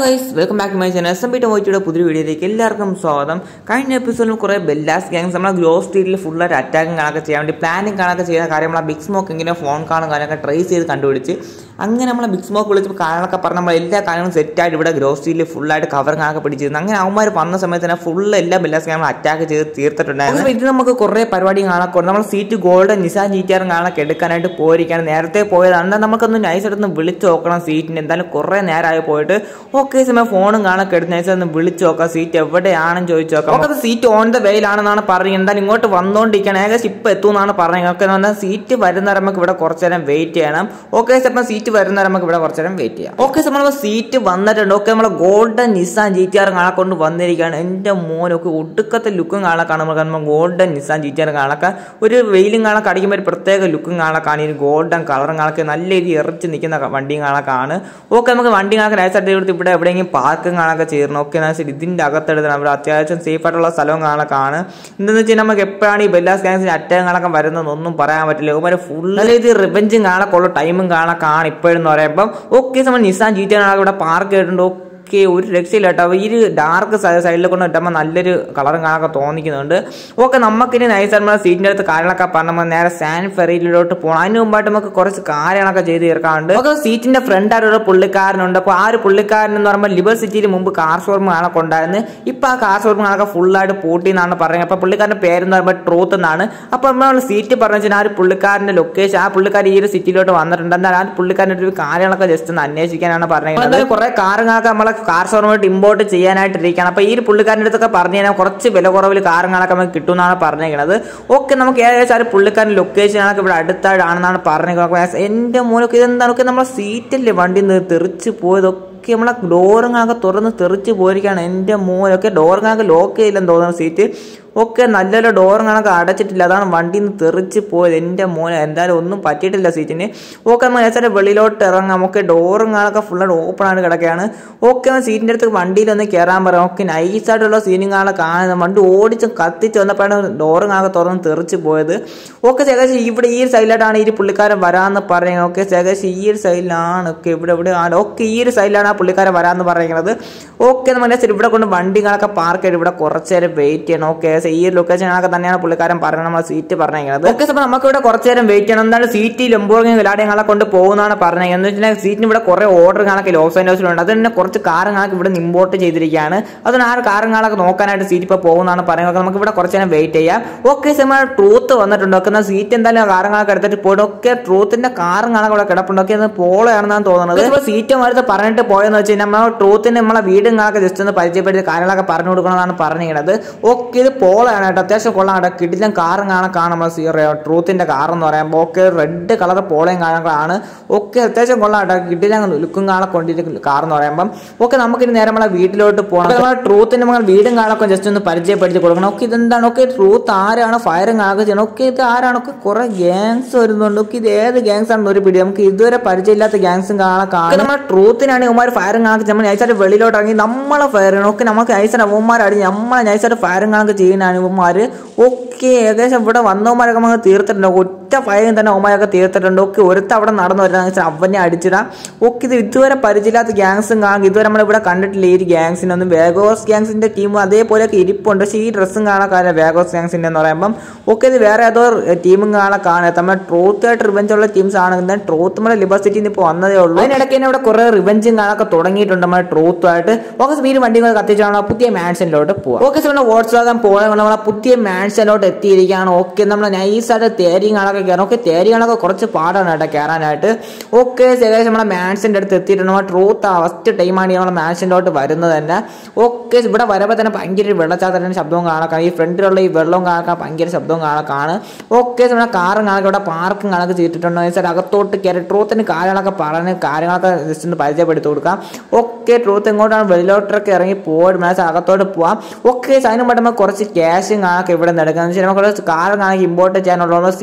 guys welcome back my channel S M P ടോയിറ്റിയുടെ പുതിയ വീഡിയോയിലേക്ക് എല്ലാവർക്കും സ്വാഗതം കഴിഞ്ഞ എപ്പിസോഡിൽ കുറേ ബെല്ലാസ് ഗ്യാങ്സ് നമ്മളെ ഗ്ലോ സ്ട്രീറ്റിൽ ഫുള്ളായിട്ട് അറ്റാക്കും കാണൊക്കെ ചെയ്യാൻ വേണ്ടി പ്ലാനിങ് കാണൊക്കെ ചെയ്യുന്ന കാര്യം നമ്മളെ ബിഗ് സ്മോക്ക് ഇങ്ങനെ ഫോൺ കാണും കാര്യമൊക്കെ ട്രേസ് ചെയ്ത് കണ്ടുപിടിച്ച് അങ്ങനെ നമ്മളെ ബിഗ് സ്മോക്ക് വിളിച്ച് കാര്യങ്ങളൊക്കെ പറഞ്ഞ് നമ്മൾ എല്ലാ കാര്യങ്ങളും സെറ്റായിട്ട് ഇവിടെ ഗ്രോ സ്ട്രീറ്റിൽ ഫുള്ളായിട്ട് കവർ കാണൊക്കെ പിടിച്ചിരുന്നു അങ്ങനെ അവന്മാർ വന്ന സമയത്ത് തന്നെ ഫുൾ എല്ലാ ബെല്ലാസ് ഗ്യാങ്ങളും അറ്റാക്ക് ചെയ്ത് തീർത്തിട്ടുണ്ടായിരുന്നു അപ്പോൾ ഇത് നമുക്ക് കുറേ പരിപാടി കാണാൻ നമ്മൾ സീറ്റ് ഗോൾഡൻ നിസാൻ ജീറ്റാറും കാണൊക്കെ എടുക്കാനായിട്ട് പോയിരിക്കാൻ നേരത്തെ പോയതാണ് എന്നാൽ നമുക്കൊന്ന് നൈസ് എടുത്ത് വിളിച്ച് നോക്കണം സീറ്റിന് എന്തായാലും കുറേ നേരമായി പോയിട്ട് ഓക്കെ സമയം ഫോണും കാണൊക്കെ എടുത്ത് നൈസ് ഒന്ന് വിളിച്ച് നോക്കാം സീറ്റ് എവിടെയാണെന്ന് ചോദിച്ചു നോക്കാം നമുക്ക് സീറ്റ് ഓൺ ദ വെയിലാണെന്നാണ് പറയുന്നത് എന്തായാലും ഇങ്ങോട്ട് വന്നുകൊണ്ടിരിക്കുകയാണ് ഏകദേശം ഇപ്പം എത്തുമെന്നാണ് പറയുന്നത് ഓക്കെ എന്ന് പറഞ്ഞാൽ സീറ്റ് വരുന്നവരെ നമുക്ക് ഇവിടെ കുറച്ച് നേരം വെയിറ്റ് ചെയ്യണം ഓക്കെ അപ്പം സീറ്റ് വരുന്നവരെ നമുക്ക് ഇവിടെ കുറച്ച് നേരം വെയിറ്റ് ചെയ്യാം ഓക്കെ നമ്മൾ സീറ്റ് വന്നിട്ടുണ്ട് ഓക്കെ നമ്മളെ golden Nissan G T R കാണാൻ കൊണ്ട് വന്നിരിക്കുകയാണ് എൻ്റെ മോനൊക്കെ ഒടുക്കത്തെ ലുക്കും കാണാൻ കാണുമ്പോൾ നമ്മൾ golden Nissan G T R കാണാൻ ഒരു വെയിലും കാണാൻ അടിക്കുമ്പോൾ ഒരു പ്രത്യേക ലുക്കും കാണാൻ കാണി ഗോൾഡൻ കളറും കാണാൻ നല്ല രീതിയിൽ എറിച്ച് നിൽക്കുന്ന വണ്ടിയും കാണാൻ ഓക്കെ നമുക്ക് വണ്ടി കാണാൻ നൈസായിട്ട് എടുത്ത് ഇവിടെ എവിടെയെങ്കിലും പാർക്കും കാണാനൊക്കെ ചേർന്നു ഓക്കെ നൈസ് ഇതിൻ്റെ അകത്തെടുത്ത് ഇവിടെ അത്യാവശ്യം സേഫ് ആയിട്ടുള്ള സ്ഥലവും കാണാൻ എന്താണെന്ന് വെച്ചാൽ നമുക്ക് എപ്പോഴാണ് ഈ ബെല്ലാസ് ഗാങ്സിന് അറ്റാക്ക് കാണാൻ വരുന്നതെന്നൊന്നും പറയാൻ പറ്റില്ല ഇവന്മാർ ഫുൾ നല്ല രീതിയിൽ റിവെഞ്ചും കാണാനുള്ള ടൈമും കാണാൻ കാണും ഇപ്പോഴെന്ന് പറയുമ്പം ഓക്കെ നമ്മൾ നിസാൻ ജി ടി ഇവിടെ പാർക്ക് ചെയ്തിട്ടുണ്ട് ഒക്കെ ഒരു രക്ഷയില്ല കേട്ടോ ഈ ഒരു ഡാർക്ക് സൈഡിൽ കൊണ്ട് ഇട്ടുമ്പോൾ നല്ലൊരു കളറും കാണാനൊക്കെ തോന്നിക്കുന്നുണ്ട് ഓക്കെ നമുക്കിനി നൈസായിട്ട് നമ്മുടെ സീറ്റിൻ്റെ അടുത്ത് കാര്യങ്ങളൊക്കെ പറഞ്ഞപ്പോൾ നേരെ സാൻ ഫെറിയിലോട്ട് പോകണം അതിന് മുമ്പായിട്ട് നമുക്ക് കുറച്ച് കാര്യങ്ങളൊക്കെ ചെയ്ത് തീർക്കാറുണ്ട് ഒക്കെ സീറ്റിന്റെ ഫ്രണ്ട് ആയിട്ട് ഒരു പുള്ളിക്കാരനുണ്ട് അപ്പോൾ ആ ഒരു പുള്ളിക്കാരൻ എന്ന് പറയുമ്പോൾ ലിബർ സിറ്റിയിൽ മുമ്പ് കാർ ഷോറൂം കാണൊക്കെ ഉണ്ടായിരുന്നു ഇപ്പം ആ കാർ ഷോറൂം കാണൊക്കെ ഫുള്ളായിട്ട് പൂട്ടി എന്നാണ് പറയുന്നത് അപ്പോൾ പുള്ളിക്കാരൻ്റെ പേരെന്ന് പറയുമ്പോൾ ട്രൂത്ത് എന്നാണ് അപ്പോൾ നമ്മൾ സീറ്റ് പറഞ്ഞു വെച്ചാൽ ആ ഒരു പുള്ളിക്കാരൻ്റെ ലൊക്കേഷൻ ആ പുള്ളിക്കാരൻ ഈ ഒരു സിറ്റിയിലോട്ട് വന്നിട്ടുണ്ട് എന്നാൽ ആ പുള്ളിക്കാരൻ്റെ ഒരു കാര്യങ്ങളൊക്കെ ജസ്റ്റ് ഒന്ന് അന്വേഷിക്കാനാണ് പറഞ്ഞത് കുറേ കാറുകളൊക്കെ നമ്മളെ കാർ ഷോറൂമായിട്ട് ഇമ്പോർട്ട് ചെയ്യാനായിട്ടിരിക്കുകയാണ് അപ്പോൾ ഈ ഒരു പുള്ളിക്കാരൻ്റെ അടുത്തൊക്കെ പറഞ്ഞു കഴിഞ്ഞാൽ കുറച്ച് വില കുറവിൽ കാറുകളൊക്കെ നമുക്ക് കിട്ടുമെന്നാണ് പറഞ്ഞിരിക്കുന്നത് ഓക്കെ നമുക്ക് ഏകദേശം ആ ഒരു പുള്ളിക്കാരൻ ലൊക്കേഷനൊക്കെ ഇവിടെ അടുത്തായിട്ടാണെന്നാണ് പറഞ്ഞിരിക്കുന്നത് എൻ്റെ മൂലൊക്കെ ഇതെന്താണ് ഒക്കെ നമ്മളെ സീറ്റല്ലേ വണ്ടി തെറിച്ച് പോയതൊക്കെ നമ്മളെ ഡോറുകളൊക്കെ തുറന്ന് തെറിച്ച് പോയിരിക്കുകയാണ് എൻ്റെ മൂലൊക്കെ ഡോറുകളൊക്കെ ലോക്ക് ചെയ്യില്ലെന്ന് തോന്നുന്നു സീറ്റ് ഒക്കെ നല്ലൊരു ഡോറും കണക്ക് അടച്ചിട്ടില്ല അതാണ് വണ്ടിയിൽ നിന്ന് തെറിച്ച് പോയത് എൻ്റെ മോനെ എന്തായാലും ഒന്നും പറ്റിയിട്ടില്ല സീറ്റിന് ഓക്കെ നമ്മൾ ഏച്ചാൽ വെളിയിലോട്ട് ഇറങ്ങാം ഓക്കെ ഡോറും കണക്കെ ഫുള്ളായിട്ട് ഓപ്പൺ ആയിട്ട് കിടക്കുകയാണ് ഓക്കെ നമ്മൾ സീറ്റിൻ്റെ അടുത്ത് വണ്ടിയിലൊന്ന് കയറാൻ പറയാം ഓക്കെ നൈസായിട്ടുള്ള സീനും കാണാൻ കാണുന്നത് വണ്ടി ഓടിച്ച് കത്തിച്ച് വന്നപ്പോഴാണ് ഡോറും കണക്കെ തുറന്ന് തെറിച്ച് പോയത് ഓക്കെ ഏകദേശം ഇവിടെ ഈ ഒരു സൈഡിലായിട്ടാണ് ഈ പുള്ളിക്കാരൻ വരാമെന്ന് പറയുന്നത് ഓക്കെ ഏകദേശം ഈ ഒരു സൈഡിലാണ് ഓക്കെ ഇവിടെ ഇവിടെ ആണ് ഓക്കെ ഈ ഒരു സൈഡിലാണ് ആ പുള്ളിക്കാരൻ വരാമെന്ന് പറയുന്നത് ഓക്കെ നമ്മൾ ഇവിടെ കൊണ്ട് വണ്ടി കണക്കെ പാർക്ക് ചെയ്ത് ഇവിടെ കുറച്ച് നേരം വെയിറ്റ് ചെയ്യണം ഓക്കെ ഈ ഒരു ലൊക്കേഷനൊക്കെ തന്നെയാണ് പുള്ളിക്കാരൻ പറഞ്ഞത് നമ്മൾ സീറ്റ് പറഞ്ഞിരിക്കുന്നത് ഓക്കെ അപ്പോൾ നമുക്ക് ഇവിടെ കുറച്ച് നേരം വെയിറ്റ് ചെയ്യണം എന്താണ് സീറ്റ് ലംബോർഗിന് വിലാടങ്ങളെ കൊണ്ട് പോകുന്നതാണ് പറഞ്ഞത് എന്ന് വെച്ചാൽ സീറ്റിന് ഇവിടെ കുറേ ഓർഡർ കണക്ക് ലോസ് ആൻഡോസിലുണ്ട് അത് തന്നെ കുറച്ച് കാറും കണക്ക് ഇവിടെ ഇമ്പോർട്ട് ചെയ്തിരിക്കുകയാണ് അതിന് ആ കാറും കണക്ക് നോക്കാനായിട്ട് സീറ്റ് ഇപ്പോൾ പോകുന്നതാണ് പറയുന്നത് നമുക്ക് ഇവിടെ കുറച്ച് നേരം വെയിറ്റ് ചെയ്യാം ഓക്കെ നമ്മൾ ട്രൂത്ത് വന്നിട്ടുണ്ട് ഒക്കെ സീറ്റ് എന്തായാലും കാറും കണക്ക് എടുത്തിട്ട് പോയിട്ട് ഒക്കെ ട്രൂത്തിന്റെ കാറും കണക്ക് ഇവിടെ കിടപ്പുണ്ട് ഒക്കെ അത് പോളയാണെന്നാണ് തോന്നുന്നത് ഇപ്പോൾ സീറ്റ് മരുത്ത് പറഞ്ഞിട്ട് പോയെന്ന് വെച്ച് കഴിഞ്ഞാൽ നമ്മൾ ട്രൂത്തിന് നമ്മളെ വീടും കണക്ക് ജസ്റ്റ് ഒന്ന് പരിചയപ്പെടുത്തി കാര്യങ്ങളൊക്കെ പറഞ്ഞു കൊടുക്കണമെന്നാണ് പറഞ്ഞിരിക്കുന്നത് ഓക്കെ ഇത് പോളയാണ് കേട്ടോ അത്യാവശ്യം കൊള്ളാം കേട്ടോ കിടിലം കാറും കാണാൻ കാണാൻ സീറോ ട്രൂത്തിന്റെ കാർ എന്ന് പറയുമ്പോൾ ഓക്കെ റെഡ് കളർ പോളയും കാണാൻ ഒക്കെ അത്യാവശ്യം കൊള്ളാം കേട്ടോ കിടിലം ലുക്കും കാണാൻ കൊണ്ടിരിക്കുന്ന കാർ എന്ന് പറയുമ്പോൾ ഓക്കെ നമുക്കിനി നേരെ നമ്മളെ വീട്ടിലോട്ട് പോകണം നമ്മളെ ട്രൂത്തിന്റെ നമ്മൾ വീടും കാണൊക്കെ ജസ്റ്റ് ഒന്ന് പരിചയപ്പെടുത്തി കൊടുക്കണം ഓക്കെ ഇതെന്താണ് ഓക്കെ ട്രൂത്ത് ആരാണ് ഫയറും കാണൊക്കെ ചെയ്യണം ഓക്കെ ഇത് ആരാണ് ഒക്കെ കുറെ ഗ്യാങ്സ് വരുന്നുണ്ട് ഓക്കെ ഇത് ഏത് ഗ്യാങ്സ് ആണെന്ന് ഒരു പിടി നമുക്ക് ഇതുവരെ പരിചയമില്ലാത്ത ഗ്യാങ്സും കാണാൻ കാണാം നമ്മളെ ട്രൂത്തിനാണ് ഇവന്മാർ ഫയറും കാണൊക്കെ നമ്മൾ നൈസായിട്ട് വെളിയിലോട്ട് ഇറങ്ങി നമ്മളെ ഫയർ ചെയ്യണം ഓക്കെ നമുക്ക് നൈസായിട്ട് അവന്മാരടി നമ്മളെ നൈസായിട്ട് ഫയറും കാണൊക്കെ ചെയ്യുന്നതാണ് ഇവന്മാർ ഓക്കെ ഏകദേശം ഇവിടെ വന്നവന്മാരൊക്കെ നമുക്ക് തീർത്തിട്ടുണ്ട് ഒറ്റ ഫയറും തന്നെ അവന്മാരൊക്കെ തീർത്തിട്ടുണ്ട് ഓക്കെ ഒരുത്ത അവിടെ നടന്നു വരുന്നത് വെച്ചാൽ അവനെ അടിച്ചിടാം ഓക്കെ ഇത് ഇതുവരെ പരിചയമില്ലാത്ത ഗ്യാങ്സും കാണും ഇതുവരെ നമ്മളിവിടെ കണ്ടിട്ടില്ല ഈ ഗ്യാങ്സിനൊന്നും വേഗോസ് ഗ്യാങ്സിന്റെ ടീമും അതേപോലെയൊക്കെ ഇരിപ്പുണ്ട് പക്ഷേ ഈ ഡ്രസ്സും കാണാൻ കാര്യം വേഗോസ് ഗ്യാങ്സിന്റെ എന്ന് പറയുമ്പം ഓക്കെ ഇത് വേറെ ഏതോ ടീമും കാണാൻ കാണുക നമ്മൾ ട്രൂത്ത് ആയിട്ട് റിവെഞ്ച് ഉള്ള ടീംസ് ആണെങ്കിൽ ട്രൂത്ത് നമ്മുടെ ലിബർസിറ്റിന്ന് ഇപ്പോൾ വന്നതേ ഉള്ളൂ അതിനിടയ്ക്ക് തന്നെ ഇവിടെ കുറേ റിവെഞ്ചും കാണാനൊക്കെ തുടങ്ങിയിട്ടുണ്ട് നമ്മുടെ ട്രൂത്തുമായിട്ട് ഓക്കെ സ്പീഡ് വണ്ടി കത്തിച്ചാണ് പുതിയ മാൻഷനിലോട്ട് പോവുക ഓക്കെ നമ്മുടെ വോട്ട്സ് ആകാൻ പോകണം നമ്മളെ പുതിയ മാൻഷനിലോട്ട് എത്തിയിരിക്കുകയാണ് ഓക്കെ നമ്മൾ നൈസായിട്ട് തേരിയും കാണൊക്കെ കയറണം ഓക്കെ തേരി കാണൊക്കെ കുറച്ച് പാടാണ് കേട്ടോ കയറാനായിട്ട് ഓക്കെ ഏകദേശം നമ്മളെ മാൻഷൻ്റെ അടുത്ത് എത്തിയിട്ടുണ്ട് നമ്മുടെ ട്രൂത്ത് ഫസ്റ്റ് ടൈമാണ് നമ്മളെ മാൻഷനിലോട്ട് വരുന്നത് തന്നെ ഓക്കെ ഇവിടെ വരുമ്പോൾ തന്നെ ഭയങ്കര ഒരു വെള്ളച്ചാട്ടത്തിൻ്റെ ശബ്ദവും കാണാൻ ഈ ഫ്രണ്ടിലുള്ള ഈ വെള്ളവും കാണാൻ ഭയങ്കര ശബ്ദവും കാണാൻ ഓക്കെ നമ്മുടെ കാറും കാണാൻ ഇവിടെ പാർക്കും കണക്ക് ചെയ്തിട്ടുണ്ട് വെച്ചാൽ അകത്തോട്ട് കയറി ട്രൂത്തിന് കാര്യങ്ങളൊക്കെ പറഞ്ഞ് കാര്യങ്ങളൊക്കെ ജസ്റ്റ് ഒന്ന് പരിചയപ്പെടുത്തി കൊടുക്കാം ഓക്കെ ട്രൂത്ത് എങ്ങോട്ടാണ് വെളിയിലോട്ടൊക്കെ ഇറങ്ങി പോയിട്ട് മനസ്സിൽ അകത്തോട്ട് പോവാം ഓക്കെ അതിന് പറ്റുമ്പോൾ കുറച്ച് ക്യാഷും കാണാൻ ഇവിടെ നിന്ന് എടുക്കാം വെച്ചാൽ നമുക്ക് കുറച്ച് കാർ കാണാൻ ഇമ്പോർട്ട് ചെയ്യാനുള്ളൂ സീറ്റിന് കുറച്ച്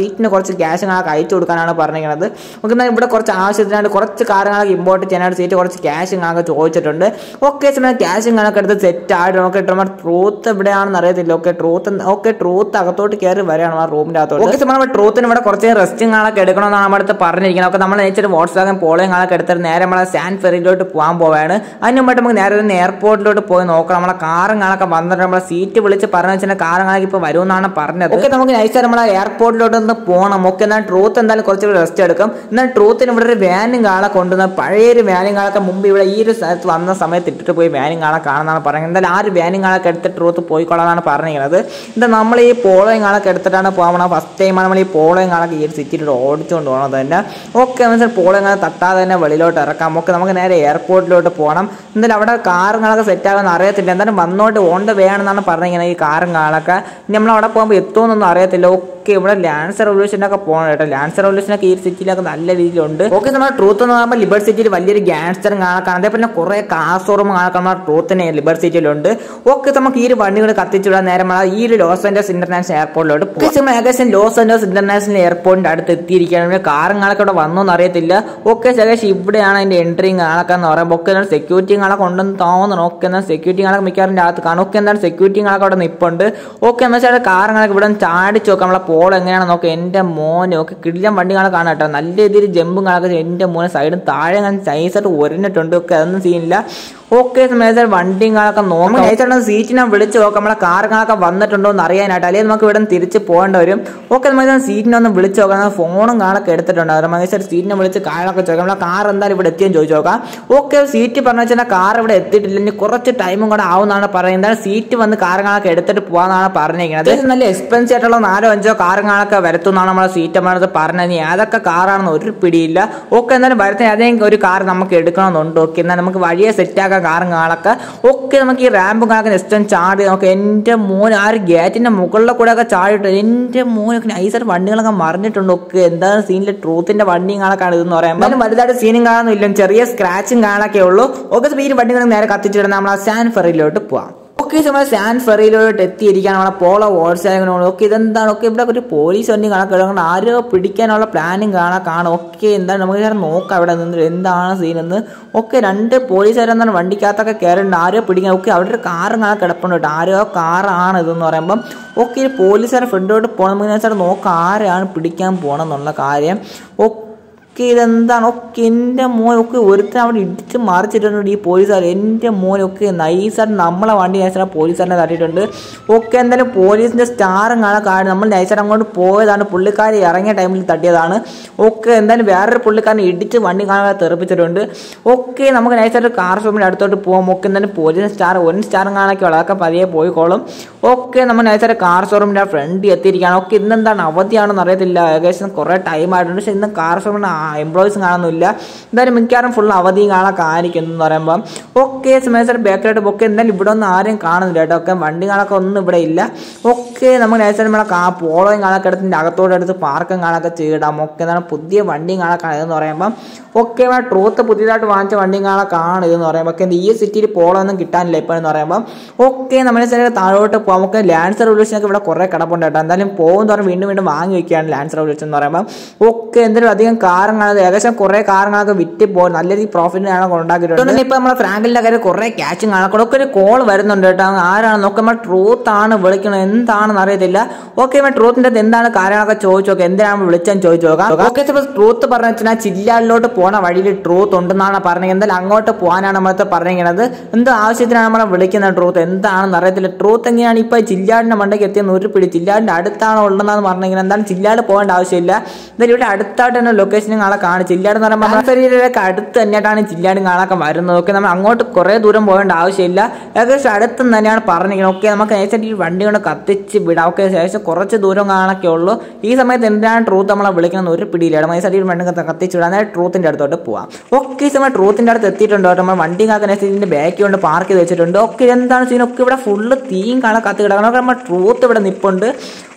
കുറച്ച് ക്യാഷ് ഞങ്ങൾക്ക് അയച്ചു കൊടുക്കാനാണ് പറഞ്ഞിരിക്കുന്നത് ഓക്കെ എന്നാൽ ഇവിടെ കുറച്ച് ആവശ്യത്തിനായിട്ട് കുറച്ച് കാര്യങ്ങളൊക്കെ ഇമ്പോർട്ട് ചെയ്യാനായിട്ട് സീറ്റ് കുറച്ച് ക്യാഷ് ഞങ്ങൾക്ക് ചോദിച്ചിട്ടുണ്ട് ഓക്കെ സമയം ക്യാഷ് ഞങ്ങൾക്ക് എടുത്ത് സെറ്റ് ആയിട്ട് നമുക്ക് നമ്മുടെ ട്രൂത്ത് എവിടെയാണെന്ന് അറിയത്തില്ല ഓക്കെ ട്രൂത്ത് ഓക്കെ ട്രൂത്ത് അകത്തോട്ട് കയറി വരികയാണ് ആ റൂമിൻ്റെ അകത്തോട്ട് ഓക്കെ നമ്മൾ ട്രൂത്തിന് ഇവിടെ കുറച്ച് റെസ്റ്റിംഗ് ആളൊക്കെ എടുക്കണമെന്നാണ് നമ്മുടെ അടുത്ത് പറഞ്ഞിരിക്കുന്നത് ഒക്കെ നമ്മൾ നേരിട്ട് വാട്സാപ്പ് പോളിംഗ് ആളൊക്കെ എടുത്തിട്ട് നേരെ നമ്മളെ സാൻ ഫെറിയിലോട്ട് പോകാൻ പോവുകയാണ് അതിന് മുമ്പായിട്ട് നമുക്ക് നേരെ ഒന്ന് എയർപോർട്ടിലോട്ട് പോയി നോക്കണം നമ്മളെ കാറുകളൊക്കെ വന്നിട്ട് നമ്മളെ സീറ്റ് വിളിച്ച് പറഞ്ഞു വെച്ചാൽ കാറുകളൊക്കെ ഇപ്പോൾ വരുമെന്നാണ് പറഞ്ഞത് ഓക്കെ നമുക്ക് നൈസായിട്ട് നമ്മളെ എയർപോർട്ടിലോട്ട് ഒന്ന് പോകണം ഓക്കെ എന്നാൽ ട്രൂത്ത് എന്തായാലും കുറച്ച് റെസ്റ്റ് എടുക്കും എന്നാൽ ട്രൂത്തിന് ഇവിടെ ഒരു വാനും കാളെ കൊണ്ടുവന്ന പഴയൊരു വാനും കാളൊക്കെ മുമ്പ് ഇവിടെ ഈ ഒരു സ്ഥലത്ത് വന്ന സമയത്ത് ഇട്ടിട്ട് പോയി വാനും കാളെ കാണുന്നതാണ് പറയുന്നത് എന്തായാലും ആ ഒരു വാനും കാളൊക്കെ എടുത്തിട്ട് ട്രൂത്ത് പോയിക്കൊള്ളാന്നാണ് പറഞ്ഞിരിക്കുന്നത് എന്താ നമ്മൾ ഈ പോളോയും കാളൊക്കെ എടുത്തിട്ടാണ് പോകണം ഫസ്റ്റ് ടൈമാണ് നമ്മൾ ഈ പോളോയും കാളൊക്കെ ഈ ഒരു സിറ്റിയിലൂടെ ഓടിച്ചുകൊണ്ട് പോകണത് തന്നെ ഓക്കെ മനസ്സിൽ പോളോയും കാളെ തട്ടാതെ തന്നെ വെളിയിലോട്ട് ഇറക്കാം ഓക്കെ നമുക്ക് നേരെ എയർപോർട്ടിലോട്ട് പോകണം എന്തായാലും അവിടെ കാറുകളൊക്കെ സെറ്റ് ആകുമെന്ന് അറിയത്തില്ല എന്തായാലും വന്നോട്ട് ഓൺ ദ വേ ആണെന്നാണ് പറഞ്ഞിരിക്കുന്നത് ഈ കാറുകളൊക്കെ ഇനി നമ്മൾ അവിടെ പോകുമ്പോൾ എത്തുമെന്നൊന്നും അറിയത്തില്ല ഓക്കെ ഇവിടെ ലാൻസർ റെവല്യൂഷനൊക്കെ പോകണം കേട്ടോ ലാൻസർ റെവല്യൂഷനൊക്കെ ഈ സിറ്റിയിലൊക്കെ നല്ല രീതിയിലുണ്ട് ഓക്കെ നമ്മുടെ ട്രൂത്ത് എന്ന് പറയുമ്പോൾ ലിബർ സിറ്റിയിൽ വലിയൊരു ഗ്യാങ്സ്റ്റർ കാണാൻ അതേപോലെ കുറേ കാർ ഷോറൂം കാണാൻ നമ്മുടെ ട്രൂത്തിന് ലിബർ സിറ്റിയിലുണ്ട് ഓക്കെ നമുക്ക് ഈ ഒരു വണ്ടികൾ കത്തിച്ചുവിടാൻ നേരം നമ്മൾ ഈ ഒരു ലോസ് ആൻഡോസ് ഇന്റർനാഷണൽ എയർപോർട്ടിലോട്ട് പോകും ഏകദേശം ലോസ് ആൻഡോസ് ഇന്റർനാഷണൽ എയർപോർട്ടിന്റെ അടുത്ത് എത്തിയിരിക്കുകയാണ് കാറുകളൊക്കെ ഇവിടെ വന്നോന്ന് അറിയത്തില്ല ഓക്കെ ഏകദേശം ഇവിടെയാണ് അതിന്റെ എൻട്രിങ് കാണൊക്കെ എന്ന് പറയുമ്പോൾ ഒക്കെ എന്നാൽ സെക്യൂരിറ്റി കാണൊക്കെ ഉണ്ടെന്ന് തോന്നുന്നു ഓക്കെ എന്നാൽ സെക്യൂരിറ്റി കാണൊക്കെ മിക്കവാറിന്റെ അകത്ത് കാണും ഓക്കെ എന്നാൽ സെക്യൂരിറ്റി കാണൊക്കെ അവിടെ നിപ്പുണ്ട് ഓക്കെ എന്ന് വെച്ചാൽ കാറുകളൊക്കെ ഇവിടെ ചാടിച്ച് നോക്കാം നമ്മളെ പോൾ എങ്ങനെയാണെന്ന് നോക്കാം എൻ്റെ മോനെ ഒക്കെ കിടിലം വണ്ടി കാണാൻ കാണാം കേട്ടോ നല്ല രീതിയിൽ ജമ്പും കാണൊക്കെ എൻ്റെ മോനെ സൈഡും താഴെ ഞാൻ നൈസായിട്ട് ഒരഞ്ഞിട്ടുണ്ട് ഒക്കെ അതൊന്നും സീനില്ല ഓക്കെ സമയത്ത് വണ്ടിയും കാണൊക്കെ നോക്കാം നൈസായിട്ട് സീറ്റ് ഞാൻ വിളിച്ച് നോക്കാം നമ്മളെ കാറുകളൊക്കെ വന്നിട്ടുണ്ടോ എന്ന് അറിയാനായിട്ട് അല്ലെങ്കിൽ നമുക്ക് ഇവിടെ നിന്ന് തിരിച്ച് പോകേണ്ടി വരും ഓക്കെ നമുക്ക് സീറ്റിനെ ഒന്ന് വിളിച്ച് നോക്കാം ഫോണും കാണൊക്കെ എടുത്തിട്ടുണ്ട് അത് മകേശ്വർ സീറ്റിനെ വിളിച്ച് കാറൊക്കെ ചോദിക്കാം നമ്മളെ കാർ എന്തായാലും ഇവിടെ എത്തിയെന്ന് ചോദിച്ചു നോക്കാം ഓക്കെ സീറ്റ് പറഞ്ഞു വെച്ചാൽ കാർ ഇവിടെ എത്തിയിട്ടില്ല ഇനി കുറച്ച് ടൈമും കൂടെ ആവുമെന്നാണ് പറയുന്നത് സീറ്റ് വന്ന് കാറുകളൊക്കെ എടുത്തിട്ട് പോകാന്നാണ് പറഞ്ഞിരിക്കുന്നത് അത്യാവശ്യം നല്ല എക്സ്പെൻസീവ് ആയിട്ടുള്ള നാലോ അഞ്ചോ കാറുകളൊക്കെ വരത്തുന്നാണ് നമ്മളെ സീറ്റ് നമ്മളത് പറഞ്ഞത് ഇനി ഏതൊക്കെ കാറാണെന്ന് ഒരു പിടിയില്ല ഓക്കെ എന്നാലും വരുന്ന ഏതെങ്കിലും ഒരു കാർ നമുക്ക് എടുക്കണമെന്നുണ്ട് ഓക്കെ എന്നാൽ നമുക്ക് വഴിയെ സെറ്റാക്കാം കാറും കാളൊക്കെ ഒക്കെ നമുക്ക് ഈ റാമ്പും കാളൊക്കെ നെക്സ്റ്റ് ചാടി നമുക്ക് എൻ്റെ മോൻ ആ ഒരു ഗേറ്റിന്റെ മുകളിലെ കൂടെ ഒക്കെ ചാടിയിട്ട് എൻ്റെ മോനൊക്കെ നൈസായിട്ട് വണ്ടികളൊക്കെ മറിഞ്ഞിട്ടുണ്ട് ഒക്കെ എന്താണ് സീനിലെ ട്രൂത്തിന്റെ വണ്ടിയും കാണൊക്കെയാണ് ഇതെന്ന് പറയാം എന്നാലും വലുതായിട്ട് സീനും കാണുന്നില്ല ചെറിയ സ്ക്രാച്ചും കാണൊക്കെ ഉള്ളൂ ഒക്കെ ഈ വണ്ടികൾ നേരെ കത്തിച്ചിട്ട് നമ്മൾ ആ സാൻ ഫെറിയിലോട്ട് പോവാം ഓക്കെ നമ്മൾ സാൻ ഫെറിയിലോട്ട് എത്തിയിരിക്കാൻ നമ്മളെ പോളോ വാട്സാപ്പിനോട് ഓക്കെ ഇതെന്താണ് ഒക്കെ ഇവിടെ ഒരു പോലീസ് വണ്ടി കാണാൻ കിടക്കണം ആരോ പിടിക്കാനുള്ള പ്ലാനും കാണാൻ കാണാം ഓക്കെ എന്താണ് നമുക്ക് ഞാൻ നോക്കാം ഇവിടെ നിന്ന് എന്താണ് സീൻ എന്ന് ഓക്കെ രണ്ട് പോലീസുകാരെന്താണ് വണ്ടിക്കകത്തൊക്കെ കയറുന്നുണ്ട് ആരോ പിടിക്കാൻ ഓക്കെ അവിടെ ഒരു കാറ് കാണാൻ കിടപ്പുണ്ട് കേട്ടോ ആരോ കാറാണ് ഇതെന്ന് പറയുമ്പം ഓക്കെ ഈ പോലീസുകാരെ ഫ്രണ്ടിലോട്ട് പോകണം വെച്ചാൽ നോക്കാം ആരാണ് പിടിക്കാൻ പോകണം എന്നുള്ള കാര്യം ഓക്കെ ഒക്കെ ഇതെന്താണ് ഒക്കെ എൻ്റെ മോൻ ഒക്കെ ഒരുത്തൻ അവിടെ ഇടിച്ച് മറിച്ചിട്ടുണ്ട് ഈ പോലീസുകാർ എൻ്റെ മോനൊക്കെ നൈസായിട്ട് നമ്മളെ വണ്ടി നൈസായിട്ട് പോലീസുകാരനെ തട്ടിയിട്ടുണ്ട് ഒക്കെ എന്തായാലും പോലീസിൻ്റെ സ്റ്റാറും കാണാൻ കാര്യം നമ്മൾ നൈസായിട്ട് അങ്ങോട്ട് പോയതാണ് പുള്ളിക്കാരി ഇറങ്ങിയ ടൈമിൽ തട്ടിയതാണ് ഒക്കെ എന്തായാലും വേറൊരു പുള്ളിക്കാരനെ ഇടിച്ച് വണ്ടി കാണാൻ തെറിപ്പിച്ചിട്ടുണ്ട് ഒക്കെ നമുക്ക് നൈസായിട്ട് കാർ ഷോപ്പിൻ്റെ അടുത്തോട്ട് പോകാം ഒക്കെ എന്തായാലും പോലീസ് സ്റ്റാർ ഒരു സ്റ്റാറും കാണാനൊക്കെ അതൊക്കെ പതിയെ പോയിക്കോളും ഒക്കെ നമ്മൾ നൈസായിട്ട് കാർ ഷോറൂമിൻ്റെ ഫ്രണ്ട് എത്തിയിരിക്കുകയാണ് ഒക്കെ ഇന്നെന്താണ് അവധിയാണെന്ന് അറിയത്തില്ല ഏകദേശം കുറേ ടൈം ആയിട്ടുണ്ട് പക്ഷേ ഇന്ന് കാർ ഷോപ്പിന് എംപ്ലോയീസും കാണുന്നില്ല എന്തായാലും മിക്കവാറും ഫുൾ അവധിയും കാണാൻ കാണിക്കും എന്ന് പറയുമ്പോൾ ഓക്കെ സമയത്ത് ബാക്കിലോട്ട് ഒക്കെ എന്തായാലും ഇവിടെ ഒന്നും ആരും കാണുന്നില്ല കേട്ടോ ഒക്കെ വണ്ടി കാണൊക്കെ ഒന്നും ഇവിടെ ഇല്ല ഒക്കെ നമ്മൾ നേരത്തെ നമ്മളെ കാ പോളോയും കാണാൻ എടുത്തിൻ്റെ അകത്തോടെ എടുത്ത് പാർക്കും കാണാനൊക്കെ ചെയ്തിടാം ഒക്കെ എന്താണ് പുതിയ വണ്ടിയും കാണാൻ ഇതെന്ന് പറയുമ്പം ഒക്കെ നമ്മുടെ ട്രൂത്ത് പുതിയതായിട്ട് വാങ്ങിച്ച വണ്ടിയും കാണാൻ കാണും ഇതെന്ന് പറയുമ്പോൾ ഒക്കെ ഈ സിറ്റിയിൽ പോളോ ഒന്നും കിട്ടാനില്ല ഇപ്പോൾ എന്ന് പറയുമ്പോൾ ഓക്കെ നമ്മളെ ചില താഴോട്ട് പോകാം നമുക്ക് ലാൻസ് റെവല്യൂഷനൊക്കെ ഇവിടെ കുറേ കിടപ്പുണ്ട് കേട്ടോ എന്തായാലും പോകും തോറും വീണ്ടും വീണ്ടും വാങ്ങി വെക്കുകയാണ് ലാൻസ് റെവല്യൂഷൻ എന്ന് പറയുമ്പോൾ ഒക്കെ എന്തായാലും അധികം കാറും കാണാതെ ഏകദേശം കുറേ കാറുകളൊക്കെ വിറ്റ് പോകും നല്ല രീതിയിൽ പ്രോഫിറ്റ് കാണാൻ ഉണ്ടാക്കിയിട്ടുണ്ട് ഇപ്പൊ നമ്മളെ ഫ്രാങ്കിലിന്റെ കാര്യം കുറേ ക്യാച്ചും കാണാൻ ഒക്കെ ഒരു കോൾ വരുന്നുണ്ട് കേട്ടോ ആരാണ് നോക്കുക നമ്മൾ ട്രൂത്ത് ആണ് വിളിക്കുന്നത് എന്താണെന്ന് അറിയത്തില്ല ഓക്കെ നമ്മൾ ട്രൂത്തിന്റെ അത് എന്താണ് കാര്യങ്ങളൊക്കെ ചോദിച്ചു നോക്കാം എന്തിനാണ് വിളിച്ചെന്ന് ചോദിച്ചു നോക്കാം ഓക്കെ ട്രൂത്ത് പറഞ്ഞു വെച്ചാൽ ചില്ലാലിലോട്ട് പോണ വഴിയിൽ ട്രൂത്ത് ഉണ്ടെന്നാണ് പറഞ്ഞത് എന്തായാലും അങ്ങോട്ട് പോകാനാണ് നമ്മളത്തെ പറഞ്ഞിരിക്കുന്നത് എന്ത് ആവശ്യത്തിനാണ് നമ്മളെ വിളിക്കുന്നത് ട്രൂത്ത് എന്താണെന്ന് അറിയത്തില്ല ട്രൂത്ത് എങ്ങനെയാണ് ഇപ്പൊ ചില്ലാടിന്റെ മണ്ടയ്ക്ക് എത്തിയെന്ന് ഒരു പിടി ചില്ലാടിന്റെ അടുത്താണ് ഉള്ളതെന്നാണ് പറഞ്ഞിരിക്കുന്നത് എന്താണ് ചില്ലാട് പോകേണ്ട ആവശ്യമില്ല എന്തായാലും ഇവിടെ അടുത്തായിട്ട് തന്നെ ലൊക്കേഷനും കാണാൻ കാണും ചില്ലാട് എന്ന് പറയുമ്പോൾ നമ്മുടെ ശരീരമൊക്കെ അടുത്ത് തന്നെയായിട്ടാണ് ചില്ലാടും കാണാൻ വരുന്നത് ഓക്കെ നമ്മൾ അങ്ങോട്ട് കുറേ ദൂരം പോകേണ്ട ആവശ്യമില്ല ഏകദേശം അടുത്ത് തന്നെയാണ് പറഞ്ഞിരിക്കുന്നത് ഓക്കെ നമുക്ക് ഏകദേശം ഈ വണ്ടി കൊണ്ട് കത്തിച്ച് വിടാം ഓക്കെ ശേഷം കുറച്ച് ദൂരം കാണൊക്കെ ഉള്ളൂ ഈ സമയത്ത് എന്തിനാണ് ട്രൂത്ത് നമ്മളെ വിളിക്കുന്നത് ഒരു പിടിയില്ല മൈസൈഡ് ഈ വണ്ടി കത്തിച്ച് വിടാൻ നേരെ ട്രൂത്തിന്റെ അടുത്തോട്ട് പോവാം ഓക്കെ ഈ സമയം ട്രൂത്തിന്റെ അടുത്ത് എത്തിയിട്ടുണ്ട് കേട്ടോ നമ്മൾ വണ്ടി കാക്കുന്ന ഇതിന്റെ ബാക്ക് കൊണ്ട് പാർക്ക് ചെയ്ത് വെച്ചിട്ടുണ്ട് ഓക്കെ എന്താണ് സീൻ ഒക്കെ ഇവിടെ ഫുള്ള് തീയും കാണാൻ കത്തി കിടക്കണം നമ്മൾ ട്രൂത്ത് ഇവിടെ നിപ്പുണ്ട്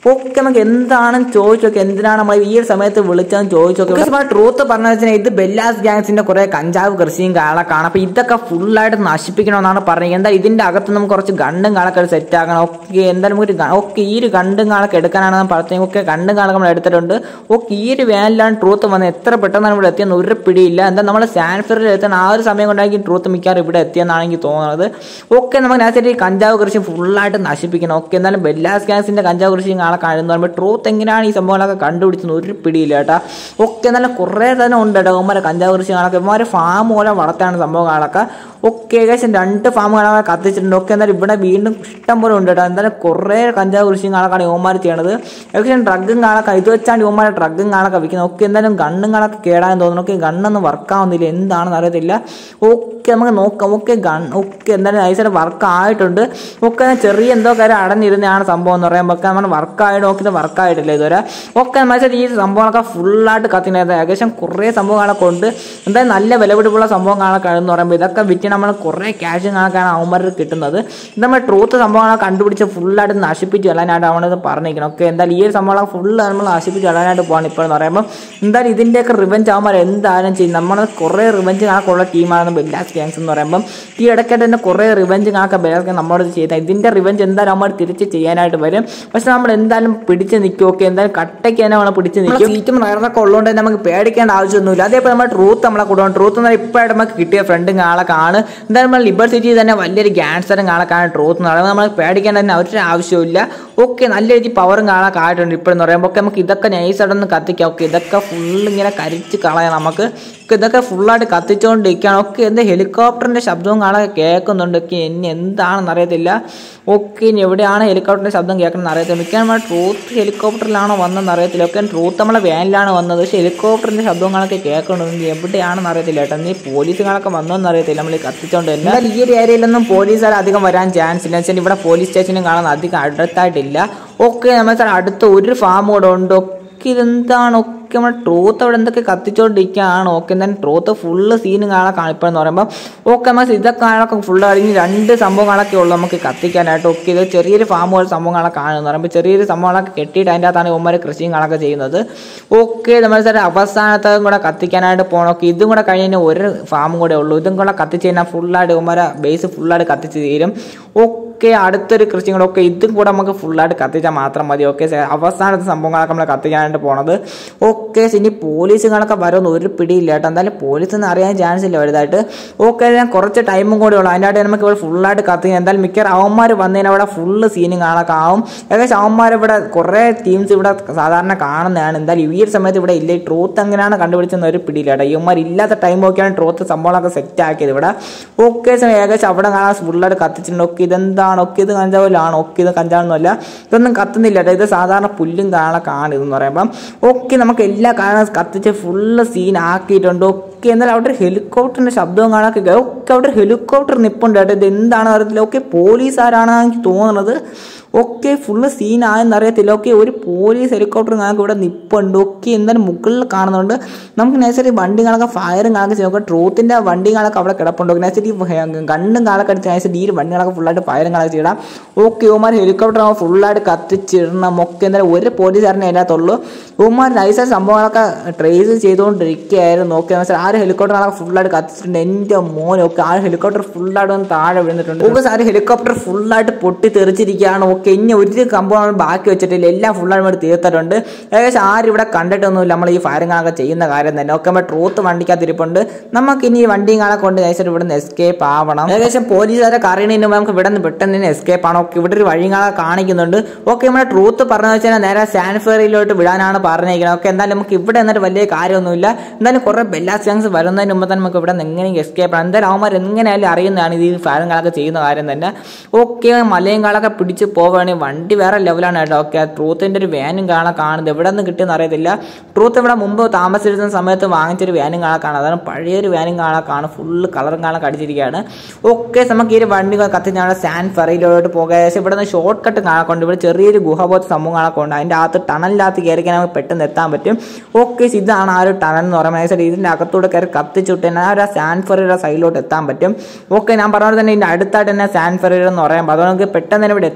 ഒക്കെ നമുക്ക് എന്താണെന്ന് ചോദിച്ചു നോക്കി എന്തിനാണ് നമ്മൾ ഈ ഒരു സമയത്ത് വിളിച്ചതെന്ന് ചോദിച്ചു നോക്കി നമ്മൾ ട്രൂത്ത് പറഞ്ഞു വെച്ചാൽ ഇത് ബെല്ലാസ് ഗ്യാങ്സിന്റെ കുറെ കഞ്ചാവ് കൃഷിയും കാളൊക്കെയാണ് അപ്പൊ ഇതൊക്കെ ഫുള്ളായിട്ട് നശിപ്പിക്കണമെന്നാണ് പറഞ്ഞത് എന്താ ഇതിന്റെ അകത്ത് നമുക്ക് കുറച്ച് ഗണ്ടും കാളൊക്കെ സെറ്റ് ആക്കണം ഓക്കെ എന്തായാലും ഒരു ഓക്കെ ഈ ഒരു ഗണ്ടും കാളൊക്കെ എടുക്കാനാണ് ഞാൻ പറഞ്ഞത് ഓക്കെ ഗണ്ടും കാളൊക്കെ നമ്മൾ എടുത്തിട്ടുണ്ട് ഓക്കെ ഈ ഒരു വാനിലാണ് ട്രൂത്ത് വന്നത് എത്ര പെട്ടെന്നാണ് ഇവിടെ എത്തിയെന്ന് ഒരു പിടിയില്ല എന്താ നമ്മൾ സാൻഫറിൽ എത്താൻ ആ ഒരു സമയം കൊണ്ടായിരിക്കും ട്രൂത്ത് മിക്കവാറും ഇവിടെ എത്തിയെന്നാണ് എനിക്ക് തോന്നുന്നത് ഓക്കെ നമുക്ക് നേരത്തെ ഈ കഞ്ചാവ് കൃഷി ഫുള്ളായിട്ട് നശിപ്പിക്കണം ഓക്കെ എന്നാലും ബെല്ലാസ് ഗ്യാങ്സിന്റെ കഞ്ചാവ് കൃഷിയും കാളെ കാണുന്നു പറയുമ്പോൾ ട്രൂത്ത് എങ്ങനെയാണ് ഈ സംഭവങ്ങളൊക്കെ കണ്ടുപിടിച്ചത് ഒരു പിടിയില്ല കേട്ടാ ഓക്കെ എന്നാലും കുറേ തന്നെ ഉണ്ട് കേട്ടോ ഉമ്മരെ കഞ്ചാവ് കൃഷി കാണൊക്കെ ഇവന്മാരെ ഫാം പോലെ വളർത്താണ് സംഭവങ്ങളൊക്കെ ഒക്കെ ഏകദേശം രണ്ട് ഫാമുകളൊക്കെ കത്തിച്ചിട്ടുണ്ട് ഒക്കെ എന്നാലും ഇവിടെ വീണ്ടും ഇഷ്ടം പോലെ ഉണ്ട് കേട്ടോ എന്തായാലും കുറേ കഞ്ചാവ് കൃഷിയും കാണാക്കാണ് യുവന്മാർ ചെയ്യണത് ഏകദേശം ഡ്രഗും കാണാക്ക ഇത് വെച്ചാണ് യുവന്മാരെ ഡ്രഗും കാണൊക്കെ വിൽക്കുന്നത് ഒക്കെ എന്തായാലും ഗണ്ണും കാണൊക്കെ കേടാൻ തോന്നുന്നു ഒക്കെ ഗണ്ണൊന്നും വർക്കാവുന്നില്ല എന്താണെന്ന് അറിയത്തില്ല ഓക്കെ നമുക്ക് നോക്കാം ഓക്കെ ഗൺ ഒക്കെ എന്തായാലും നൈസായിട്ട് വർക്ക് ആയിട്ടുണ്ട് ഒക്കെ ചെറിയ എന്തോ കാര്യം അടഞ്ഞിരുന്നതാണ് സംഭവം എന്ന് പറയുമ്പോൾ ഒക്കെ നമ്മൾ വർക്കായിട്ട് നോക്കിയിട്ട് വർക്കായിട്ടില്ല ഇതുവരെ ഒക്കെ മനസ്സിലായി ഈ സംഭവങ്ങളൊക്കെ ഫുള്ളായിട്ട് കത്തിനത് ഏകദേശം കുറേ സംഭവങ്ങളൊക്കെ ഉണ്ട് എന്തായാലും നല്ല വിലപിടിപ്പുള്ള സംഭവങ്ങളൊക്കെ എന്ന് പറയുമ്പോൾ ഇതൊക്കെ വിറ്റ് നമ്മൾ കുറേ ക്യാഷ് കണക്കാണ് അവന്മാർക്ക് കിട്ടുന്നത് ഇത് നമ്മൾ ട്രൂത്ത് സംഭവങ്ങളൊക്കെ കണ്ടുപിടിച്ച് ഫുള്ളായിട്ട് നശിപ്പിച്ച് കളയാനായിട്ട് അവനത് പറഞ്ഞിരിക്കണം ഓക്കെ എന്തായാലും ഈ ഒരു സംഭവങ്ങളൊക്കെ ഫുള്ള് നമ്മൾ നശിപ്പിച്ച് കളയാനായിട്ട് പോകണം ഇപ്പോഴെന്ന് പറയുമ്പോൾ എന്തായാലും ഇതിൻ്റെയൊക്കെ റിവഞ്ച് അവന്മാർ എന്തായാലും ചെയ്യും നമ്മൾ കുറേ റിവഞ്ച് കണക്കുള്ള ടീമാണ് ബെല്ലാസ് ഗ്യാങ്സ് എന്ന് പറയുമ്പോൾ ഈ ഇടയ്ക്കായിട്ട് തന്നെ കുറേ റിവഞ്ച് കണക്കെ ബെല്ലാസ് ഗ്യാങ് നമ്മളോട് ചെയ്താൽ ഇതിൻ്റെ റിവഞ്ച് എന്തായാലും നമ്മൾ തിരിച്ച് ചെയ്യാനായിട്ട് വരും പക്ഷെ നമ്മൾ എന്തായാലും പിടിച്ച് നിൽക്കും ഓക്കെ എന്തായാലും കട്ടയ്ക്ക് തന്നെ നമ്മൾ പിടിച്ച് നിൽക്കും സീറ്റും റയറൊക്കെ ഉള്ളതുകൊണ്ട് തന്നെ നമുക്ക് പേടിക്കേണ്ട ആവശ്യമൊന്നുമില്ല അതേപോലെ നമ്മൾ ട്രൂത്ത് നമ്മളെ കൂടെ ട്രൂത്ത് എന്ന് പറഞ്ഞാൽ ഇപ്പോഴായിട്ട് നമുക്ക് കിട്ടിയ ഫ്രണ്ടും ആളൊക്കെ ആണ് എന്തായാലും നമ്മൾ ലിബർ സിറ്റി തന്നെ വലിയൊരു ക്യാൻസറും കാണാക്കാണ് ട്രൂത്ത് എന്ന് പറയുന്നത് നമ്മൾ പേടിക്കേണ്ട തന്നെ ഒരു ആവശ്യമില്ല ഓക്കെ നല്ല രീതിയിൽ പവറും കാണാൻ ആയിട്ടുണ്ട് ഇപ്പോഴെന്ന് പറയുമ്പോൾ ഒക്കെ നമുക്ക് ഇതൊക്കെ നൈസായിട്ടൊന്ന് കത്തിക്കാം ഓക്കെ ഇതൊക്കെ ഫുൾ ഇങ്ങനെ കരിച്ച് കളയാം നമുക്ക് ഒക്കെ ഇതൊക്കെ ഫുള്ളായിട്ട് കത്തിച്ചുകൊണ്ടിരിക്കുകയാണ് ഒക്കെ എന്താ ഹെലികോപ്റ്ററിൻ്റെ ശബ്ദവും കാണാൻ കേൾക്കുന്നുണ്ട് ഒക്കെ ഇനി എന്താണെന്ന് അറിയത്തില്ല ഓക്കെ ഇനി എവിടെയാണ് ഹെലികോപ്റ്ററിൻ്റെ ശബ്ദം കേൾക്കണമെന്ന് അറിയത്തില്ല മിക്കവാറും നമ്മൾ ട്രൂത്ത് ഹെലികോപ്റ്ററിലാണോ വന്നതെന്ന് അറിയത്തില്ല ഒക്കെ ട്രൂത്ത് നമ്മളെ വാനിലാണ് വന്നത് പക്ഷേ ഹെലികോപ്റ്ററിൻ്റെ ശബ്ദങ്ങളൊക്കെ കേൾക്കുന്നുണ്ട് എവിടെയാണെന്ന് അറിയത്തില്ല കേട്ടോ നീ പോലീസുകളൊക്കെ വന്നോന്ന് അറിയത്തില്ല നമ്മൾ ഈ കത്തിച്ചോണ്ട് തന്നെ എന്നാൽ ഈ ഒരു ഏരിയയിലൊന്നും പോലീസുകാർ അധികം വരാൻ ചാൻസ് ഇല്ല വെച്ചാൽ ഇവിടെ പോലീസ് സ്റ്റേഷനും കാണാൻ അധികം അടുത്തായിട്ടില്ല ഓക്കെ നമ്മൾ സാർ അടുത്ത ഒരു ഫാം കൂടെ ഉണ്ട് ഒക്കെ ഇതെന്താണ് ഒക്കെ നമ്മൾ ട്രൂത്ത് അവിടെ എന്തൊക്കെ കത്തിച്ചോണ്ടിരിക്കുകയാണ് ഓക്കെ എന്തായാലും ട്രൂത്ത് ഫുള്ള് സീനും കാണാൻ കാണിപ്പോഴെന്ന് പറയുമ്പോൾ ഓക്കെ നമ്മൾ ഇതൊക്കെ കാണാനൊക്കെ ഫുള്ള് കഴിഞ്ഞ് രണ്ട് സംഭവങ്ങളൊക്കെ ഉള്ളൂ നമുക്ക് കത്തിക്കാനായിട്ട് ഓക്കെ ഇത് ചെറിയൊരു ഫാം പോലെ സംഭവങ്ങളൊക്കെ കാണുന്നു പറയുമ്പോൾ ചെറിയൊരു സംഭവങ്ങളൊക്കെ കെട്ടിയിട്ട് അതിൻ്റെ അകത്താണ് ഇവന്മാർ കൃഷിയും കാണൊക്കെ ചെയ്യുന്നത് ഓക്കെ നമ്മൾ സാർ അവസാനത്തും കൂടെ കത്തിക്കാനായിട്ട് പോകണം ഓക്കെ ഇതും കൂടെ കഴിഞ്ഞ് കഴിഞ്ഞാൽ ഒരു ഫാമും കൂടെ ഉള്ളൂ ഇതും കൂടെ കത്തിച്ച് കഴിഞ്ഞാൽ ഫുള്ളായിട്ട് ഇവന്മാരെ ബേസ് ഫുള്ളായിട്ട് കത്തിച്ച് തീരും ഓക്കെ അടുത്തൊരു കൃഷിയും കൂടെ ഒക്കെ ഇതും കൂടെ നമുക്ക് ഫുള്ളായിട്ട് കത്തിച്ചാൽ മാത്രം മതി ഓക്കെ അവസാനത്തെ സംഭവങ്ങളൊക്കെ നമ്മൾ കത്തിക്കാനായിട്ട് പോണത് ഓക്കെ ഇനി പോലീസുകളൊക്കെ വരുമെന്ന് ഒരു പിടിയില്ല കേട്ടോ എന്തായാലും പോലീസൊന്നും അറിയാൻ ചാൻസ് ഇല്ല വലുതായിട്ട് ഓക്കെ ഞാൻ കുറച്ച് ടൈമും കൂടെ ഉള്ളൂ അതിൻ്റെ ഇടയിൽ നമുക്ക് ഇവിടെ ഫുള്ളായിട്ട് കത്തിക്കാം എന്തായാലും മിക്ക അവന്മാർ വന്നതിന് അവിടെ ഫുള്ള് സീനും കാണാനൊക്കെ ആവും ഏകദേശം അവന്മാർ ഇവിടെ കുറേ ടീംസ് ഇവിടെ സാധാരണ കാണുന്നതാണ് എന്തായാലും ഈ ഒരു സമയത്ത് ഇവിടെ ഇല്ല ഈ ട്രൂത്ത് എങ്ങനെയാണ് കണ്ടുപിടിച്ചെന്ന് ഒരു പിടിയില്ല കേട്ടോ ഇവന്മാർ ഇല്ലാത്ത ടൈം നോക്കിയാണ് ട്രൂത്ത് സംഭവങ്ങളൊക്കെ സെറ്റ് ആക്കിയത് ഇവിടെ ഓക്കെ ഏകദേശം അവിടെ കാണാൻ ഫുള്ളായിട്ട് കത്തിച്ചിട്ടുണ്ട് ഓക്കെ ഇതെന്താണ് ഒക്കെ ഇത് കഞ്ചാവിലാണ് ഒക്കെ ഇത് കഞ്ചാവൊന്നുമല്ല ഇതൊന്നും കത്തുന്നില്ല കേട്ടോ ഇത് സാധാരണ പുല്ലും കാണൊക്കെ ആണ് ഇതെന്ന് പറയുമ്പം ഓക്കെ നമുക്ക് എല്ലാ കാണാൻ കത്തിച്ച് ഫുള്ള് സീൻ ആക്കിയിട്ടുണ്ട് ഓക്കെ എന്നാൽ അവിടെ ഒരു ഹെലികോപ്റ്ററിന്റെ ശബ്ദവും കാണാൻ ഒക്കെ അവിടെ ഒരു ഹെലികോപ്റ്റർ നിപ്പുണ്ട് കേട്ടോ ഇത് എന്താണെന്ന് അറിയത്തില്ല ഓക്കെ പോലീസുകാരാണെന്ന് എനിക്ക് തോന്നുന്നത് ഒക്കെ ഫുള്ള് സീനായെന്ന് അറിയത്തില്ല ഓക്കെ ഒരു പോലീസ് ഹെലികോപ്റ്റർ ഞങ്ങൾക്ക് ഇവിടെ നിപ്പുണ്ട് ഒക്കെ എന്തായാലും മുകളിൽ കാണുന്നുണ്ട് നമുക്ക് നേച്ചറി വണ്ടി കണക്കെ ഫയറും കണക്കെ ചെയ്യാം ട്രൂത്തിൻ്റെ വണ്ടി കണക്ക് അവിടെ കിടപ്പുണ്ട് നേച്ചറി ഗണ്ണും കാലൊക്കെ എടുത്ത് നേച്ചറി ഈ വണ്ടികളൊക്കെ ഫുള്ളായിട്ട് ഫയറും കണക്ക് ചെയ്യണം ഓക്കെ ഇവന്മാർ ഹെലികോപ്റ്റർ ആകുമ്പോൾ ഫുള്ളായിട്ട് കത്തിച്ചിടണം ഒക്കെ എന്തായാലും ഒരു പോലീസുകാരനെ അതിനകത്തുള്ളൂ ഇവന്മാർ നൈസായ സംഭവങ്ങളൊക്കെ ട്രേസ് ചെയ്തുകൊണ്ടിരിക്കുകയായിരുന്നു ഓക്കെ വെച്ചാൽ ആ ഒരു ഹെലികോപ്റ്ററൊക്കെ ഫുള്ളായിട്ട് കത്തിച്ചിട്ടുണ്ട് എൻ്റെ മോനൊക്കെ ആ ഹെലികോപ്റ്റർ ഫുള്ളായിട്ട് ഒന്ന് താഴെ വീണിട്ടുണ്ട് ഓക്കെ സാർ ഹെലികോപ്റ്റർ ഫുള്ളായിട്ട് പൊട്ടി തെറിച്ചിരിക്കുകയാണ് ഓക്കെ ഇനി ഒരു കമ്പൗണ്ട് ബാക്കി വെച്ചിട്ടില്ല എല്ലാം ഫുള്ളായിട്ട് വേണ്ടി തീർത്തിട്ടുണ്ട് ഏകദേശം ആരും ഇവിടെ കണ്ടിട്ടൊന്നുമില്ല നമ്മൾ ഈ ഫയറിങ്ങൊക്കെ ചെയ്യുന്ന കാര്യം തന്നെ ഒക്കെ നമ്മൾ ട്രൂത്ത് വണ്ടിക്കകത്തിരിപ്പുണ്ട് നമുക്ക് ഇനി ഈ വണ്ടിയും കാണാൻ കൊണ്ട് ഏകദേശം ഇവിടെ നിന്ന് എസ്കേപ്പ് ആവണം ഏകദേശം പോലീസുകാരെ കറിയണതിന് മുമ്പ് നമുക്ക് ഇവിടെ നിന്ന് പെട്ടെന്ന് തന്നെ എസ്കേപ്പ് ആണ് ഓക്കെ ഇവിടെ ഒരു വഴിയും കാണാൻ കാണിക്കുന്നുണ്ട് ഓക്കെ നമ്മുടെ ട്രൂത്ത് പറഞ്ഞു വെച്ചാൽ നേരെ സാൻഫേറിയിലോട്ട് വിടാനാണ് പറഞ്ഞിരിക്കുന്നത് ഓക്കെ എന്തായാലും നമുക്ക് ഇവിടെ എന്നിട്ട് വലിയ കാര്യമൊന്നുമില്ല എന്തായാലും കുറേ ബെല്ലാസ് ഗാങ്സ് വരുന്നതിന് മുമ്പ് തന്നെ നമുക്ക് ഇവിടെ നിന്ന് എങ്ങനെയും എസ്കേപ്പ് ആണ് എന്തായാലും അവന്മാർ എങ്ങനെയായാലും അറിയുന്നതാണ് ഇത് ഫയറിങ്ങളൊക്കെ ചെയ്യുന്ന കാര്യം തന്നെ ഓക്കെ മലയും കാളൊക്കെ പിടിച്ച് പോവുകയാണെങ്കിൽ വണ്ടി വേറെ ലെവലാണ് കേട്ടോ ഓക്കെ ട്രൂത്തിൻ്റെ ഒരു വാനും കാണാൻ കാണുന്നത് എവിടെ നിന്ന് കിട്ടിയെന്ന് അറിയത്തില്ല ട്രൂത്ത് ഇവിടെ മുമ്പ് താമസിച്ചിരുന്ന സമയത്ത് വാങ്ങിച്ചൊരു വാനും കാണാൻ കാണാം അതാണ് പഴയൊരു വാനും കാണാൻ കാണും ഫുള്ള് കളറും കാണാൻ കടിച്ചിരിക്കുകയാണ് ഓക്കെ നമുക്ക് ഈ ഒരു വണ്ടി കത്തിച്ച് ഞങ്ങളുടെ സാൻ ഫെറയിലോട്ട് പോകാം ഏകദേശം ഇവിടെ നിന്ന് ഷോർട്ട് കട്ട് കാണാക്കൊണ്ട് ഇവിടെ ചെറിയൊരു ഗുഹ പോലത്തെ സംഭവം കാണാക്കൊണ്ട് അതിൻ്റെ അകത്ത് ടണലിനകത്ത് കയറിക്കാൻ നമുക്ക് പെട്ടെന്ന് എത്താൻ പറ്റും ഓക്കെ ഇതാണ് ആ ഒരു ടണൽ എന്ന് പറയുമ്പോൾ ഏകദേശം ഇതിൻ്റെ അകത്തൂടെ കയറി കത്തിച്ചുട്ട് തന്നെ ആ ഒരു സാൻ ഫെറയുടെ സൈഡിലോട്ട് എത്താൻ പറ്റും ഓക്കെ ഞാൻ പറഞ്ഞ പോലെ തന്നെ ഇതിൻ്റെ അടുത്തായിട്ട് തന്നെ സാൻ ഫെറയുടെ എന്ന് പറയുമ്പോൾ അത് നമുക്ക് പെട്ടെന്ന് തന്നെ ഇവിടെ എത്താനും പറ്റും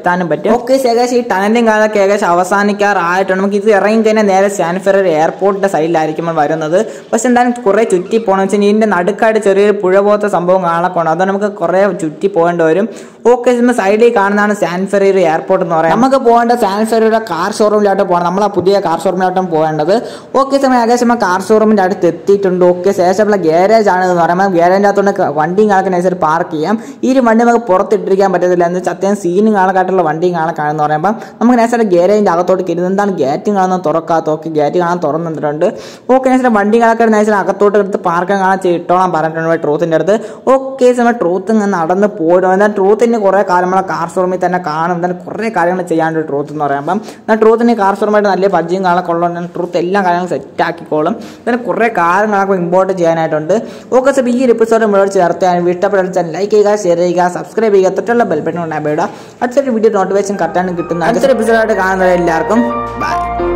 ഓക്കെ ഏകദേശം ഈ ടണലിംഗ് കാലൊക്കെ ഏകദേശം അവസാനിക്കാറായിട്ടുണ്ട് നമുക്ക് ഇത് ഇറങ്ങി കഴിഞ്ഞാൽ നേരെ സാൻഫെറ എയർപോർട്ടിന്റെ സൈഡിലായിരിക്കും നമ്മൾ വരുന്നത് പക്ഷെ എന്തായാലും കുറെ ചുറ്റി പോകണം വെച്ചാൽ ഇതിന്റെ നടുക്കായിട്ട് ചെറിയൊരു പുഴ പോലത്തെ സംഭവം കാണക്കണം അതുകൊണ്ട് നമുക്ക് കുറെ ചുറ്റി പോകേണ്ടി വരും ഓക്കെ നമ്മൾ സൈഡിൽ കാണുന്നതാണ് സാൻഫെറീർ എയർപോർട്ട് എന്ന് പറയുന്നത് നമുക്ക് പോകേണ്ട സാൻഫെറിയുടെ കാർ ഷോറൂമിലോട്ട് പോകണം നമ്മൾ ആ പുതിയ കാർ ഷോറൂമിലോട്ടും പോകേണ്ടത് ഓക്കെ സമയം ഏകദേശം നമ്മൾ കാർ ഷോറൂമിന്റെ അടുത്ത് എത്തിയിട്ടുണ്ട് ഓക്കെ ശേഷമുള്ള ഗ്യാരേജ് ആണ് എന്ന് പറയുമ്പോൾ ഗ്യാരേജിൻ്റെ അകത്തുകൊണ്ട് വണ്ടിയും കാണക്കാൻ അനുസരിച്ച് പാർക്ക് ചെയ്യാം ഈ ഒരു വണ്ടി നമുക്ക് പുറത്തിട്ടിരിക്കാൻ പറ്റത്തില്ല എന്ന് വെച്ചാൽ അത്യാവശ്യം സീനും കാണക്കാട്ടുള്ള വണ്ടിയും കാണക്കാണെന്ന് പറയുമ്പോൾ നമുക്ക് നേരത്തെ ഗ്യാരേജിൻ്റെ അകത്തോട്ട് കയറുന്നത് എന്താണ് ഗേറ്റ് കാണുന്നത് തുറക്കാത്ത ഓക്കെ ഗേറ്റ് കാണാൻ തുറന്നിട്ടുണ്ട് ഓക്കെ നേരത്തെ വണ്ടി കാണക്കാൻ നേരത്തെ അകത്തോട്ട് എടുത്ത് പാർക്കാൻ കാണാൻ ഇട്ടോളാൻ പറഞ്ഞിട്ടുണ്ട് ട്രൂത്തിൻ്റെ അടുത്ത് ഓക്കെ നമ്മൾ ട്രൂത്ത് ഇങ്ങനെ നടന്ന് പോയിടും എന്നാൽ ട്രൂത്തിന് കുറേ കാലം നമ്മളെ കാർ ഷോറൂമിൽ തന്നെ കാണും എന്നാൽ കുറേ കാര്യങ്ങൾ ചെയ്യാണ്ട് ട്രൂത്ത് എന്ന് പറയുമ്പം എന്നാൽ ട്രൂത്തിന് കാർ ഷോറൂമായിട്ട് നല്ല പരിചയം കാണാൻ ഉള്ളതുകൊണ്ട് ട്രൂത്ത് എല്ലാ കാര്യങ്ങളും സെറ്റ് ആക്കിക്കോളും പിന്നെ കുറേ കാര്യങ്ങളൊക്കെ ഇമ്പോർട്ട് ചെയ്യാനായിട്ടുണ്ട് ഓക്കെ സാർ ഈ ഒരു എപ്പിസോഡ് മുഴുവൻ ചേർത്ത് ഇഷ്ടപ്പെട്ടാൽ ലൈക്ക് ചെയ്യുക ഷെയർ ചെയ്യുക സബ്സ്ക്രൈബ് ചെയ്യുക തൊട്ടുള്ള ബെൽബട്ടൺ ഉണ്ടാകുക അടുത്തൊരു വീഡിയോ നോട്ടിഫിക്കേഷൻ കറക്റ്റാണ് കിട്ടുന്നത് അടുത്തൊരു എപ്പിസോഡായിട്ട് കാണുന്നത് എല്ലാവർക്കും ബൈ